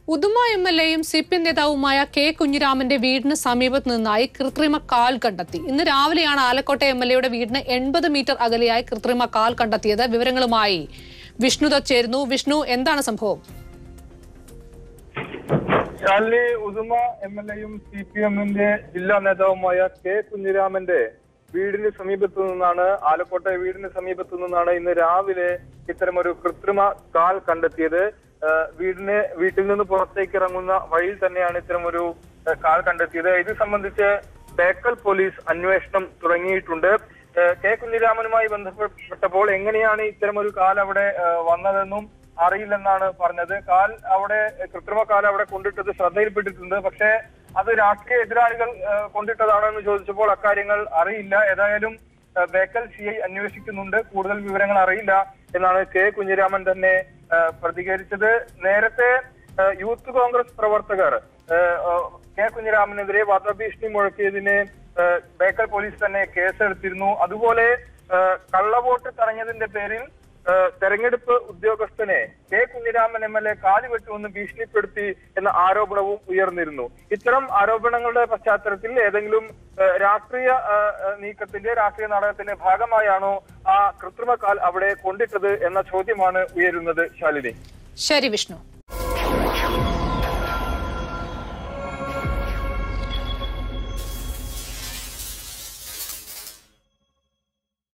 Uduma M L എയും C P M നേതാവുമായ K കുഞ്ഞിരാമന്റെ വീടിന് സമീപത്ത് നിന്നായി കൃത്രിമ കാൽ കണ്ടെത്തി ഇന്ന് രാവിലെയാണ് ആലക്കോട്ടെ എം എൽ എയുടെ വീടിന് എൺപത് മീറ്റർ അകലെയായി കൃത്രിമ കാൽ കണ്ടെത്തിയത് വിവരങ്ങളുമായി വിഷ്ണുദ ചേരുന്നു വിഷ്ണു എന്താണ് സംഭവം ശാലിനി ഉദുമ എം എൽ എയും സി പി എമ്മിന്റെ ജില്ലാ നേതാവുമായ കെ കുഞ്ഞിരാമന്റെ വീടിന് സമീപത്തു നിന്നാണ് ആലക്കോട്ടെ വീടിന് സമീപത്തു നിന്നാണ് ഇന്ന് രാവിലെ ഇത്തരമൊരു കൃത്രിമ കാൽ കണ്ടെത്തിയത് ഏഹ് വീടിന് വീട്ടിൽ നിന്ന് പുറത്തേക്ക് ഇറങ്ങുന്ന വഴിയിൽ തന്നെയാണ് ഇത്തരമൊരു ഏഹ് കാൽ കണ്ടെത്തിയത് ഇത് സംബന്ധിച്ച് ബേക്കൽ പോലീസ് അന്വേഷണം തുടങ്ങിയിട്ടുണ്ട് ഏഹ് കെ കുഞ്ഞിരാമനുമായി ബന്ധപ്പെട്ടപ്പോൾ എങ്ങനെയാണ് ഇത്തരമൊരു കാൽ അവിടെ ഏഹ് വന്നതെന്നും അറിയില്ലെന്നാണ് പറഞ്ഞത് കാൽ അവിടെ കൃത്രിമ കാൽ അവിടെ കൊണ്ടിട്ടത് ശ്രദ്ധയിൽപ്പെട്ടിട്ടുണ്ട് പക്ഷേ അത് രാഷ്ട്രീയ എതിരാളികൾ ഏഹ് കൊണ്ടിട്ടതാണോ എന്ന് ചോദിച്ചപ്പോൾ അക്കാര്യങ്ങൾ അറിയില്ല ഏതായാലും ഏഹ് ബേക്കൽ സി ഐ അന്വേഷിക്കുന്നുണ്ട് കൂടുതൽ വിവരങ്ങൾ അറിയില്ല എന്നാണ് കെ കുഞ്ഞിരാമൻ തന്നെ ഏഹ് പ്രതികരിച്ചത് നേരത്തെ ഏഹ് യൂത്ത് കോൺഗ്രസ് പ്രവർത്തകർ ഏഹ് ഏഹ് കെ കുഞ്ഞിരാമനെതിരെ വധഭീഷണി മുഴക്കിയതിന് ഏഹ് ബേക്കൽ പോലീസ് തന്നെ കേസെടുത്തിരുന്നു അതുപോലെ ഏഹ് കള്ളവോട്ട് തടഞ്ഞതിന്റെ പേരിൽ ഏഹ് തെരഞ്ഞെടുപ്പ് ഉദ്യോഗസ്ഥനെ K Kunhiraman M L A കാലുവെട്ടുമെന്ന് ഭീഷണിപ്പെടുത്തി എന്ന ആരോപണവും ഉയർന്നിരുന്നു ഇത്തരം ആരോപണങ്ങളുടെ പശ്ചാത്തലത്തിൽ ഏതെങ്കിലും ഏഹ് രാഷ്ട്രീയ ഏഹ് ഏഹ് നീക്കത്തിന്റെ രാഷ്ട്രീയ നാടകത്തിന്റെ ഭാഗമായാണോ ആ കൃത്രിമ കാൽ അവിടെ കൊണ്ടിട്ടത് എന്ന ചോദ്യമാണ് ഉയരുന്നത് ശാലിനി ശരി വിഷ്ണു